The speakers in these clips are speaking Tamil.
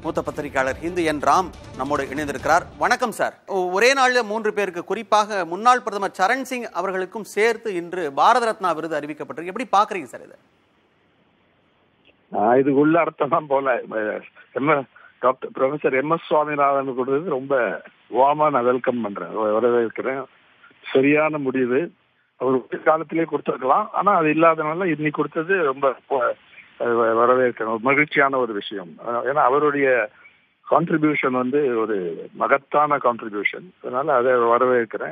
மூத்த பத்திரிகையாளர் ஹிந்து என் ராம் நம்மோடு இணைந்திருக்கிறார் வணக்கம் சார் ஒ- ஒரே நாளில் மூன்று பேருக்கு குறிப்பாக முன்னாள் பிரதமர் சரண் சிங் அவர்களுக்கும் சேர்த்து இன்று பாரத ரத்னா விருது அறிவிக்கப்பட்டிருக்கு எப்படி பாக்குறீங்க சார் இதை ஆஹ் இதுக்கு உள்ள அர்த்தம் தான் போல M doctor professor M S Swaminathan கொடுத்தது ரொம்ப வாமா நான் வெல்கம் பண்றேன் வ- வரவேற்கிறேன் சரியான முடிவு அவர் ஒரு காலத்திலே கொடுத்துருக்கலாம் ஆனா அது இல்லாதனால இன்னைக்கு கொடுத்தது ரொம்ப பொ- அஹ் வரவேற்கிறேன் ஒரு மகிழ்ச்சியான ஒரு விஷயம் அஹ் ஏன்னா அவருடைய கான்ட்ரிபியூஷன் வந்து ஒரு மகத்தான கான்ட்ரிபியூஷன் அதனால அதை வரவேற்கிறேன்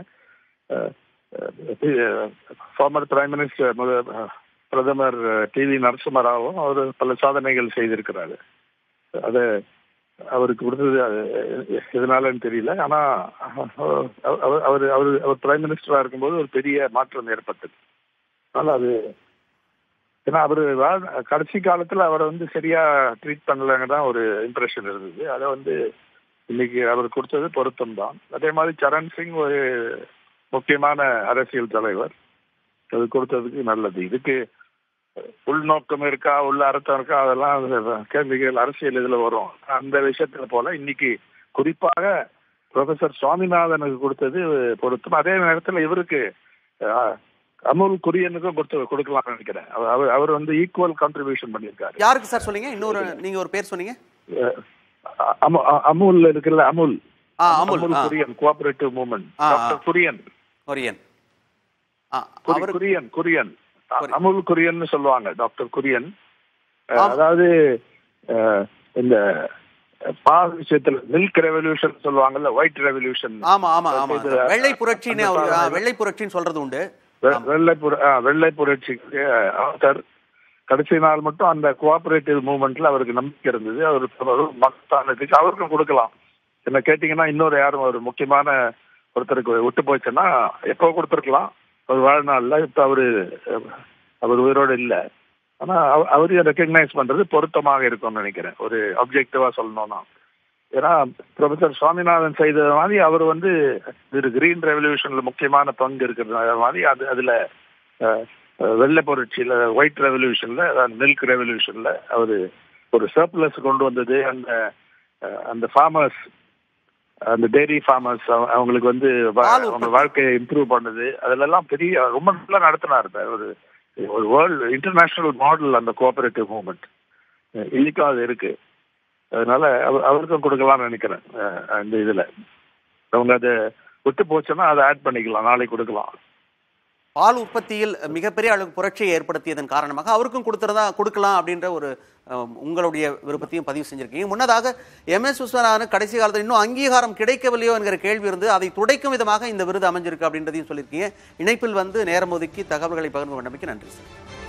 ஃபார்மர் பிரைம் மினிஸ்டர் பிரதமர் டிவி நரசிம்மராவும் அவர் பல சாதனைகள் செய்திருக்கிறாரு அது அவருக்கு கொடுத்தது அது எதனாலன்னு தெரியல ஆனா அவர் அவர் அவர் அவர் பிரைம் மினிஸ்டரா இருக்கும்போது ஒரு பெரிய மாற்றம் ஏற்பட்டது அதனால அது ஏன்னா அவர் கடைசி காலத்துல அவரை வந்து சரியா ட்ரீட் பண்ணலன்னு தான் ஒரு இம்ப்ரெஷன் இருந்தது அதை வந்து இன்னைக்கு அவர் கொடுத்தது பொருத்தம் தான் அதே மாதிரி சரண் சிங் ஒரு முக்கியமான அரசியல் தலைவர் அது கொடுத்ததுக்கு நல்லது இதுக்கு உள்நோக்கம் இருக்கா உள்ள அர்த்தம் இருக்கா அதெல்லாம் கேள்விகள் அரசியல் இதுல வரும் அந்த விஷயத்துல போல இன்னைக்கு குறிப்பாக ப்ரொஃபசர் சுவாமிநாதனுக்கு கொடுத்தது பொருத்தம் அதே நேரத்துல இவருக்கு அஹ், அமுல் குரியனுக்கும் கொடுத்து கொடுக்கலாம்னு நினைக்கிறேன் அவர் அவர்- அவர் வந்து ஈக்குவல் கான்ட்ரிபியூஷன் பண்ணியிருக்காரு யாருக்கு சார் சொன்னீங்க இன்னொரு நீங்க ஒரு பேர் சொன்னீங்க அஹ், அமு- அ- அமுல் இருக்குல்ல அமுல் ஆ அமுல் அமுல் ஆ, குரியன் கோஆபரேட்டிவ் மூவ்மெண்ட் ஆ, ஆ. டாக்டர் குரியன் கொரியன் ஆ, குரி- அவர் குரியன் குரியன் அ- குரி- அமுல் குரியன் சொல்லுவாங்க டாக்டர் குரியன் அஹ், ஆம். அதாவது அஹ், இந்த பால் விஷயத்துல மில்க் ரெவல்யூஷன் சொல்லுவாங்கல்ல ஒயிட் ரெவல்யூஷன் ஆமா ஆமா ஆமா இது, வெள்ளை புரட்சின்னு அந்த அவர் ஆ, சாதனை- வெள்ளை புரட்சின்னு சொல்றது உண்டு வெள்ளை புர- ஆ, வெள்ளை புரட்சிக்கு ஆத்தர் கடைசி நாள் மட்டும் அந்த கோஆபரேட்டிவ் மூவ்மெண்ட்ல அவருக்கு நம்பிக்கை இருந்தது அவர் ஒரு மகத்தானதுக்கு அவருக்கும் கொடுக்கலாம் என்ன கேட்டீங்கன்னா இன்னொரு யாரும் ஒரு முக்கியமான ஒருத்தருக்கு விட்டு போச்சுன்னா எப்போ கொடுத்துருக்கலாம் ஒரு வாழ்நாள்ல இப்ப அவரு அஹ், அவர் உயிரோடு இல்ல ஆனா அவ- அவரையும் ரெக்கக்னைஸ் பண்றது பொருத்தமாக இருக்கும்னு நினைக்கிறேன் ஒரு அப்ஜெக்டிவா சொல்லணும்னா ஏன்னா ப்ரொஃபசர் சுவாமிநாதன் செய்தது மாதிரி அவர் வந்து இது கிரீன் ரெவல்யூஷன்ல முக்கியமான பங்கு இருக்கிறது மாதிரி அது அதுல அஹ், அஹ், வெள்ளை புரட்சியில ஒயிட் ரெவல்யூஷன்ல மில்க் ரெவல்யூஷன்ல அவரு ஒரு சர்ப்ளஸ் கொண்டு வந்தது அந்த அஹ், அந்த ஃபார்மர்ஸ் அந்த டெய்ரி ஃபார்மர்ஸ் அவங்களுக்கு வந்து வா- பால் அவங்க உற்பத்தி. வாழ்க்கையை இம்ப்ரூவ் பண்ணது அதெல்லாம் பெரிய ரொம்ப நல்லா நடத்தினார் ஒரு ஒரு வேர்ல்டு இன்டர்நேஷனல் மாடல் அந்த கோஆபரேட்டிவ் மூவ்மெண்ட் இன்னைக்கும் அது இருக்கு அதனால அவர் அவருக்கும் கொடுக்கலாம்னு நினைக்கிறேன் அஹ், இந்த இதுல அவங்க அதை விட்டு போச்சுன்னா அதை ஆட் பண்ணிக்கலாம் நாளைக்கு கொடுக்கலாம் பால் உற்பத்தியில் மிகப்பெரிய அளவுக்கு புரட்சியை ஏற்படுத்தியதன் காரணமாக அவருக்கும் கொடுத்துறதா கொடுக்கலாம் அப்படின்ற ஒரு அஹ், உங்களுடைய விருப்பத்தையும் பதிவு செஞ்சிருக்கீங்க முன்னதாக எம் எஸ் விஸ்வநாதன் கடைசி காலத்தில் இன்னும் அங்கீகாரம் கிடைக்கவில்லையோ என்கிற கேள்வி இருந்து அதை துடைக்கும் விதமாக இந்த விருது அமைஞ்சிருக்கு அப்படின்றதையும் சொல்லியிருக்கீங்க இணைப்பில் வந்து நேரம் ஒதுக்கி தகவல்களை பகிர்ந்து கொண்டமைக்கு நன்றி சார்